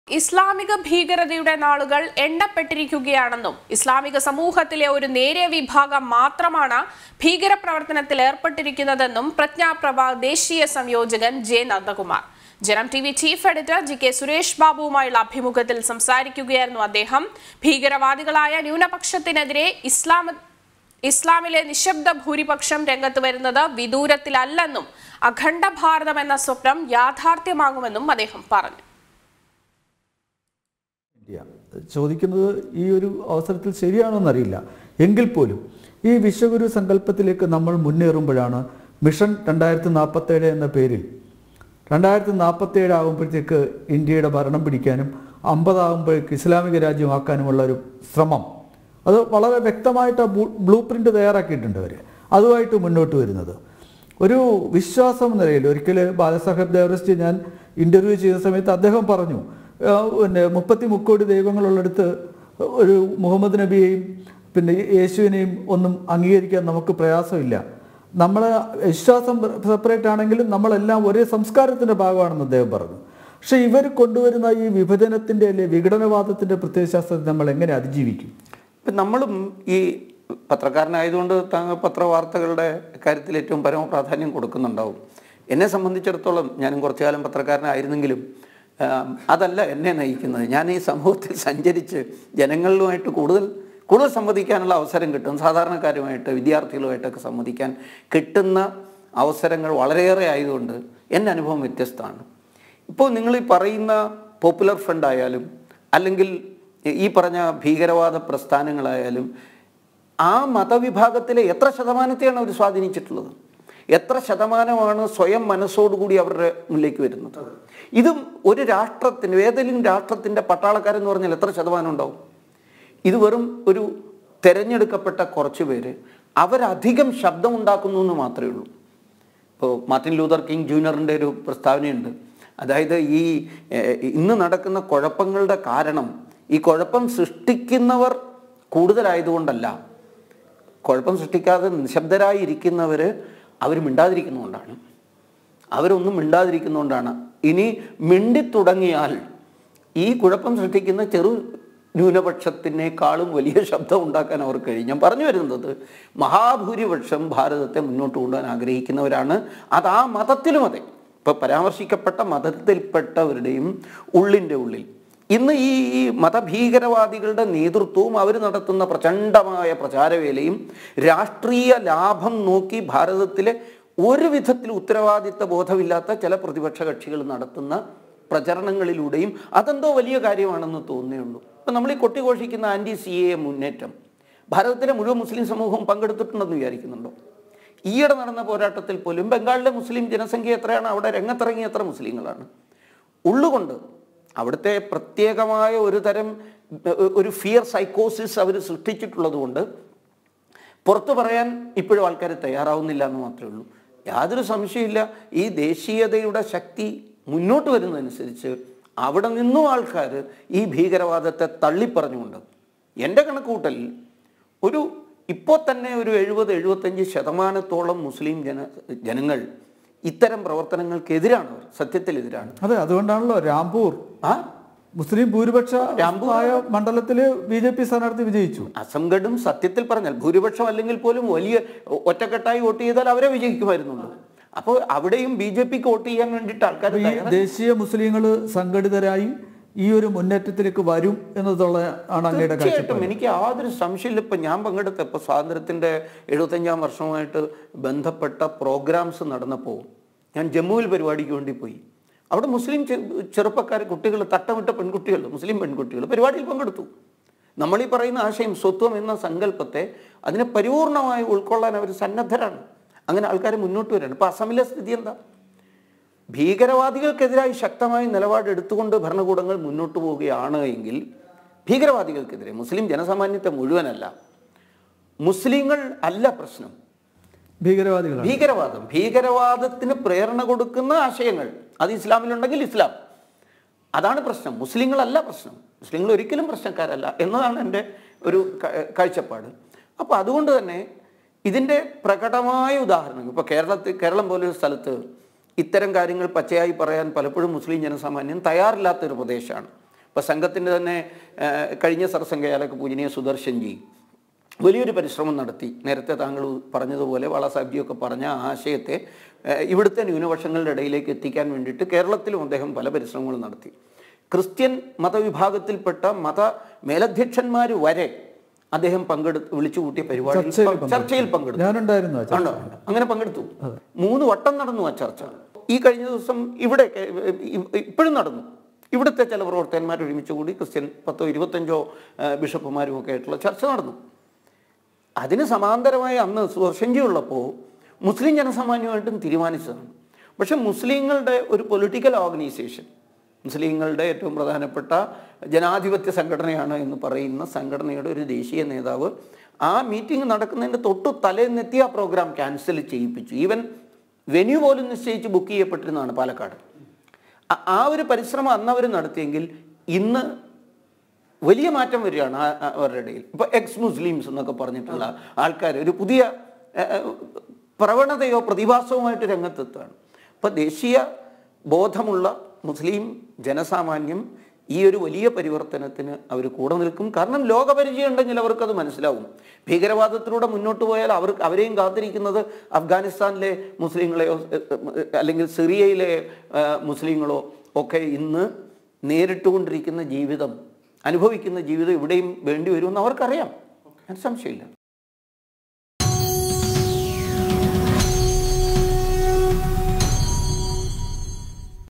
ഇസ്ലാമിക ഭീകരതയുടെ നാളുകൾ എണ്ണപ്പെട്ടിരിക്കുകയാണെന്നും ഇസ്ലാമിക സമൂഹത്തിലെ ഒരു നേരിയ വിഭാഗം മാത്രമാണ് ഭീകരപ്രവർത്തനത്തിൽ ഏർപ്പെട്ടിരിക്കുന്നതെന്നും പ്രജ്ഞാപ്രഭ ദേശീയ സംയോജകൻ J Nandakumar Janam T V chief editor G K Suresh ബാബുവുമായുള്ള അഭിമുഖത്തിൽ സംസാരിക്കുകയായിരുന്നു അദ്ദേഹം ഭീകരവാദികളായ ന്യൂനപക്ഷത്തിനെതിരെ ഇസ്ലാം ഇസ്ലാമിലെ നിശബ്ദ ഭൂരിപക്ഷം രംഗത്ത് വരുന്നത് വിദൂരത്തിലല്ലെന്നും അഖണ്ഡ ഭാരതം എന്ന സ്വപ്നം യാഥാർത്ഥ്യമാകുമെന്നും അദ്ദേഹം പറഞ്ഞു ഇന്ത്യ ചോദിക്കുന്നത് ഈ ഒരു അവസരത്തിൽ ശരിയാണോ എന്നറിയില്ല എങ്കിൽ പോലും ഈ വിശ്വഗുരു സങ്കല്പത്തിലേക്ക് നമ്മൾ മുന്നേറുമ്പോഴാണ് മിഷൻ രണ്ടായിരത്തി നാൽപ്പത്തേഴ് എന്ന പേരിൽ രണ്ടായിരത്തി നാൽപ്പത്തേഴ് ആകുമ്പോഴത്തേക്ക് ഇന്ത്യയുടെ ഭരണം പിടിക്കാനും അമ്പതാകുമ്പോഴേക്ക് ഇസ്ലാമിക രാജ്യമാക്കാനുമുള്ള ഒരു ശ്രമം അത് വളരെ വ്യക്തമായിട്ട് ബ്ലൂ പ്രിൻ്റ് തയ്യാറാക്കിയിട്ടുണ്ട് അവർ അതുമായിട്ട് മുന്നോട്ട് വരുന്നത് ഒരു വിശ്വാസം എന്ന നിലയിൽ ഒരിക്കൽ ബാലസാഹേബ് ദേവറസ്റ്റ് ഞാൻ ഇൻ്റർവ്യൂ ചെയ്ത സമയത്ത് അദ്ദേഹം പറഞ്ഞു ആ, പിന്നെ മുപ്പത്തി മുക്കോടി ദൈവങ്ങളുള്ളിടത്ത് ഒരു മുഹമ്മദ് നബിയെയും പിന്നെ യേശുവിനെയും ഒന്നും അംഗീകരിക്കാൻ നമുക്ക് പ്രയാസമില്ല നമ്മൾ വിശ്വാസം സെപ്പറേറ്റ് ആണെങ്കിലും നമ്മളെല്ലാം ഒരേ സംസ്കാരത്തിൻ്റെ ഭാഗമാണെന്ന് അദ്ദേഹം പറഞ്ഞു പക്ഷേ ഇവർ കൊണ്ടുവരുന്ന ഈ വിഭജനത്തിൻ്റെ അല്ലെ വിഘടനവാദത്തിൻ്റെ പ്രത്യയശാസ്ത്രത്തെ നമ്മൾ എങ്ങനെ അതിജീവിക്കും ഇപ്പം നമ്മളും ഈ പത്രക്കാരനായതുകൊണ്ട് താങ്കൾ പത്രവാർത്തകളുടെ കാര്യത്തിൽ ഏറ്റവും പരമ പ്രാധാന്യം കൊടുക്കുന്നുണ്ടാവും എന്നെ സംബന്ധിച്ചിടത്തോളം ഞാനും കുറച്ചു കാലം പത്രക്കാരനായിരുന്നെങ്കിലും ആ, അതല്ല എന്നെ നയിക്കുന്നത് ഞാൻ ഈ സമൂഹത്തിൽ സഞ്ചരിച്ച് ജനങ്ങളുമായിട്ട് കൂടുതൽ കൂടുതൽ സംവദിക്കാനുള്ള അവസരം കിട്ടും സാധാരണക്കാരുമായിട്ട് വിദ്യാർത്ഥികളുമായിട്ടൊക്കെ സംവദിക്കാൻ കിട്ടുന്ന അവസരങ്ങൾ വളരെയേറെ ആയതുകൊണ്ട് എൻ്റെ അനുഭവം വ്യത്യസ്തമാണ് ഇപ്പോൾ നിങ്ങൾ ഈ പറയുന്ന പോപ്പുലർ ഫ്രണ്ട് ആയാലും അല്ലെങ്കിൽ ഈ പറഞ്ഞ ഭീകരവാദ പ്രസ്ഥാനങ്ങളായാലും ആ മതവിഭാഗത്തിലെ എത്ര ശതമാനത്തെയാണ് അവർ സ്വാധീനിച്ചിട്ടുള്ളത് എത്ര ശതമാനമാണ് സ്വയം മനസ്സോടുകൂടി അവരുടെ മുന്നിലേക്ക് വരുന്നത് ഇതും ഒരു രാഷ്ട്രത്തിന് ഏതെങ്കിലും രാഷ്ട്രത്തിൻ്റെ പട്ടാളക്കാരെന്ന് പറഞ്ഞാൽ എത്ര ശതമാനം ഉണ്ടാവും ഇത് വെറും ഒരു തെരഞ്ഞെടുക്കപ്പെട്ട കുറച്ച് പേര് അവരധികം ശബ്ദം ഉണ്ടാക്കുന്നു എന്ന് മാത്രമേ ഉള്ളൂ ഇപ്പോൾ മാർട്ടിൻ ലൂതർ കിങ് ജൂനിയറിൻ്റെ ഒരു പ്രസ്താവനയുണ്ട് അതായത് ഈ ഏഹ്, ഇന്ന് നടക്കുന്ന കുഴപ്പങ്ങളുടെ കാരണം ഈ കുഴപ്പം സൃഷ്ടിക്കുന്നവർ കൂടുതലായതുകൊണ്ടല്ല കുഴപ്പം സൃഷ്ടിക്കാതെ നിശബ്ദരായി ഇരിക്കുന്നവർ അവർ മിണ്ടാതിരിക്കുന്നതുകൊണ്ടാണ് അവരൊന്നും മിണ്ടാതിരിക്കുന്നതുകൊണ്ടാണ് ഇനി മിണ്ടിത്തുടങ്ങിയാൽ ഈ കുഴപ്പം സൃഷ്ടിക്കുന്ന ചെറു ന്യൂനപക്ഷത്തിനേക്കാളും വലിയ ശബ്ദം ഉണ്ടാക്കാൻ അവർക്ക് കഴിയും ഞാൻ പറഞ്ഞു വരുന്നത് മഹാഭൂരിപക്ഷം ഭാരതത്തെ മുന്നോട്ട് കൊണ്ടുപോകാൻ ആഗ്രഹിക്കുന്നവരാണ് അത് ആ മതത്തിലും അതെ ഇപ്പൊ പരാമർശിക്കപ്പെട്ട മതത്തിൽപ്പെട്ടവരുടെയും ഉള്ളിൻ്റെ ഉള്ളിൽ ഇന്ന് ഈ ഈ മതഭീകരവാദികളുടെ നേതൃത്വവും അവർ നടത്തുന്ന പ്രചണ്ഡമായ പ്രചാരവേലയും രാഷ്ട്രീയ ലാഭം നോക്കി ഭാരതത്തിലെ ഒരു വിധത്തിൽ ഉത്തരവാദിത്ത ബോധമില്ലാത്ത ചില പ്രതിപക്ഷ കക്ഷികൾ നടത്തുന്ന പ്രചരണങ്ങളിലൂടെയും അതെന്തോ വലിയ കാര്യമാണെന്ന് തോന്നുകയുള്ളൂ ഇപ്പം നമ്മൾ ഈ കൊട്ടിഘോഷിക്കുന്ന ആൻറ്റി സി എ മുന്നേറ്റം ഭാരതത്തിലെ മുഴുവൻ മുസ്ലിം സമൂഹം പങ്കെടുത്തിട്ടുണ്ടെന്ന് വിചാരിക്കുന്നുണ്ടോ ഈയിടെ നടന്ന പോരാട്ടത്തിൽ പോലും ബംഗാളിലെ മുസ്ലിം ജനസംഖ്യ എത്രയാണ് അവിടെ രംഗത്തിറങ്ങിയ എത്ര മുസ്ലിങ്ങളാണ് ഉള്ളുകൊണ്ട് അവിടുത്തെ പ്രത്യേകമായ ഒരു തരം ഏർ, ഒരു ഫിയർ സൈക്കോസിസ് അവർ സൃഷ്ടിച്ചിട്ടുള്ളത് കൊണ്ട് പുറത്തു പറയാൻ ഇപ്പോഴും ആൾക്കാർ തയ്യാറാവുന്നില്ല എന്ന് മാത്രമേ ഉള്ളൂ യാതൊരു സംശയമില്ല ഈ ദേശീയതയുടെ ശക്തി മുന്നോട്ട് വരുന്നതനുസരിച്ച് അവിടെ നിന്നും ആൾക്കാർ ഈ ഭീകരവാദത്തെ തള്ളിപ്പറഞ്ഞുകൊണ്ട് എൻ്റെ കണക്കുകൂട്ടലിൽ ഒരു ഇപ്പോൾ തന്നെ ഒരു എഴുപത് എഴുപത്തഞ്ച് ശതമാനത്തോളം മുസ്ലിം ജന ജനങ്ങൾ ഇത്തരം പ്രവർത്തനങ്ങൾക്കെതിരാണ് അവർ സത്യത്തിലെതിരാണ് അതെ അതുകൊണ്ടാണല്ലോ രാംപൂർ ആ മുസ്ലിം ഭൂരിപക്ഷ രാംപൂർ- ആയ മണ്ഡലത്തില് ബി ജെ പി സ്ഥാനാർത്ഥി വിജയിച്ചു അസംഗഡും സത്യത്തിൽ പറഞ്ഞാൽ ഭൂരിപക്ഷം അല്ലെങ്കിൽ പോലും വലിയ ഒറ്റക്കെട്ടായി വോട്ട് ചെയ്താൽ അവരെ വിജയിക്കുമായിരുന്നുള്ളൂ അപ്പോൾ അവിടെയും ബി ജെ പിക്ക് വോട്ട് ചെയ്യാൻ വേണ്ടിയിട്ട് ആൾക്കാർ അപ്പൊ ഈ ദേശീയ മുസ്ലിങ്ങൾ സംഘടിതരായി ഈ ഒരു മുന്നേറ്റത്തിലേക്ക് വരും എന്നതുള്ള ആണ് അങ്ങയുടെ കാഴ്ചപ്പാട് തീർച്ചയായിട്ടും എനിക്ക് യാതൊരു സംശയമില്ല ഇപ്പം ഞാൻ പങ്കെടുത്ത ഇപ്പോൾ സ്വാതന്ത്ര്യത്തിൻ്റെ എഴുപത്തഞ്ചാം വർഷമായിട്ട് ബന്ധപ്പെട്ട പ്രോഗ്രാംസ് നടന്നപ്പോൾ ഞാൻ ജമ്മുവിൽ പരിപാടിക്ക് വേണ്ടി പോയി അവിടെ മുസ്ലിം ചെ- ചെറുപ്പക്കാർ കുട്ടികൾ തട്ടമിട്ട പെൺകുട്ടികൾ മുസ്ലിം പെൺകുട്ടികൾ പരിപാടിയിൽ പങ്കെടുത്തു നമ്മൾ ഈ പറയുന്ന ആശയം സ്വത്വം എന്ന സങ്കല്പത്തെ അതിനെ പരിപൂർണമായി ഉൾക്കൊള്ളാൻ അവർ സന്നദ്ധരാണ് അങ്ങനെ ആൾക്കാർ മുന്നോട്ട് വരികയാണ് ഇപ്പം അസമിലെ സ്ഥിതി എന്താ ഭീകരവാദികൾക്കെതിരായി ശക്തമായ നിലപാട് എടുത്തുകൊണ്ട് ഭരണകൂടങ്ങൾ മുന്നോട്ട് പോവുകയാണ് എങ്കിൽ ഭീകരവാദികൾക്കെതിരെ മുസ്ലിം ജനസാമാന്യത്തെ മുഴുവനല്ല മുസ്ലിങ്ങൾ അല്ല പ്രശ്നം ഭീകരവാദികളാണ് ഭീകരവാദം ഭീകരവാദത്തിന് പ്രേരണ കൊടുക്കുന്ന ആശയങ്ങൾ അത് ഇസ്ലാമിലുണ്ടെങ്കിൽ ഇസ്ലാം അതാണ് പ്രശ്നം മുസ്ലിങ്ങളല്ല പ്രശ്നം മുസ്ലിങ്ങൾ ഒരിക്കലും പ്രശ്നക്കാരല്ല എന്നതാണ് എൻ്റെ ഒരു ക- കാഴ്ചപ്പാട് അപ്പോൾ അതുകൊണ്ട് തന്നെ ഇതിൻ്റെ പ്രകടമായ ഉദാഹരണങ്ങൾ ഇപ്പോൾ കേരളത്തിൽ കേരളം പോലൊരു സ്ഥലത്ത് ഇത്തരം കാര്യങ്ങൾ പച്ചയായി പറയാൻ പലപ്പോഴും മുസ്ലിം ജനസാമാന്യം തയ്യാറില്ലാത്തൊരു പ്രദേശമാണ് ഇപ്പോൾ സംഘത്തിൻ്റെ തന്നെ ആ, കഴിഞ്ഞ സർസംഘയാലൊക്കെ പൂജനീയ സുദർശൻ ജി വലിയൊരു പരിശ്രമം നടത്തി നേരത്തെ താങ്കൾ പറഞ്ഞതുപോലെ വാള സാഹിബ്ജിയൊക്കെ പറഞ്ഞ ആ ആശയത്തെ ഏഹ്, ഇവിടുത്തെ ന്യൂനപക്ഷങ്ങളുടെ ഇടയിലേക്ക് എത്തിക്കാൻ വേണ്ടിയിട്ട് കേരളത്തിലും അദ്ദേഹം പല പരിശ്രമങ്ങളും നടത്തി ക്രിസ്ത്യൻ മതവിഭാഗത്തിൽപ്പെട്ട മത മേലധ്യക്ഷന്മാർ വരെ അദ്ദേഹം പങ്കെടുത്ത് വിളിച്ചു കൂട്ടിയ പരിപാടിയിൽ ചർച്ചയിൽ പ- ചർച്ചയിൽ പങ്കെടുത്തു ഞാനുണ്ടായിരുന്നു ആ ചർച്ച. ആണോ അങ്ങനെ പങ്കെടുത്തു മൂന്ന് വട്ടം നടന്നു ആ ചർച്ച ഈ കഴിഞ്ഞ ദിവസം ഇവിടെ കെ- ഇ- ഇപ്പോഴും നടന്നു ഇവിടുത്തെ ചില പ്രവർത്തകന്മാർ ഒരുമിച്ച് കൂടി ക്രിസ്ത്യൻ പത്തോ ഇരുപത്തഞ്ചോ ആ, ബിഷപ്പുമാരും ഒക്കെ ആയിട്ടുള്ള ചർച്ച നടന്നു അതിന് സമാന്തരമായി അന്ന് സുദർശൻജി ഉള്ളപ്പോൾ മുസ്ലിം ജനസാമാന്യമായിട്ടും തീരുമാനിച്ചതാണ് പക്ഷെ മുസ്ലിങ്ങളുടെ ഒരു പൊളിറ്റിക്കൽ ഓർഗനൈസേഷൻ മുസ്ലിങ്ങളുടെ ഏറ്റവും പ്രധാനപ്പെട്ട ജനാധിപത്യ സംഘടനയാണ് എന്ന് പറയുന്ന സംഘടനയുടെ ഒരു ദേശീയ നേതാവ് ആ മീറ്റിംഗ് നടക്കുന്നതിൻ്റെ തൊട്ടു തലേന്നെത്തി ആ പ്രോഗ്രാം ക്യാൻസൽ ചെയ്യിപ്പിച്ചു ഈവൻ വെന്യൂ പോലും നിശ്ചയിച്ച് ബുക്ക് ചെയ്യപ്പെട്ടിരുന്നതാണ് പാലക്കാട് ആ- ആ ഒരു പരിശ്രമം അന്ന് അവർ നടത്തിയെങ്കിൽ ഇന്ന് വലിയ മാറ്റം വരികയാണ് ആ- ആ- അവരുടെ ഇടയിൽ ഇപ്പൊ എക്സ് മുസ്ലിംസ് എന്നൊക്കെ പറഞ്ഞിട്ടുള്ള ആൾക്കാർ ഒരു പുതിയ ഏ, ഏ, പ്രവണതയോ പ്രതിഭാസവുമായിട്ട് രംഗത്തെത്തുകയാണ് അപ്പൊ ദേശീയ ബോധമുള്ള മുസ്ലിം ജനസാമാന്യം ഈ ഒരു വലിയ പരിവർത്തനത്തിന് അവർ കൂടെ നിൽക്കും കാരണം ലോകപരിചയം ഉണ്ടെങ്കിൽ അവർക്കത് മനസ്സിലാവും ഭീകരവാദത്തിലൂടെ മുന്നോട്ട് പോയാൽ അവർ അവരെയും കാത്തിരിക്കുന്നത് അഫ്ഗാനിസ്ഥാനിലെ മുസ്ലിങ്ങളെയോ ഏ, ഏ, അല്ലെങ്കിൽ സിറിയയിലെ ഏ, മുസ്ലിങ്ങളോ ഒക്കെ ഇന്ന് നേരിട്ടുകൊണ്ടിരിക്കുന്ന ജീവിതം അനുഭവിക്കുന്ന ജീവിതം ഇവിടെയും വേണ്ടി വരുമെന്ന് അവർക്കറിയാം അതിന് സംശയമില്ല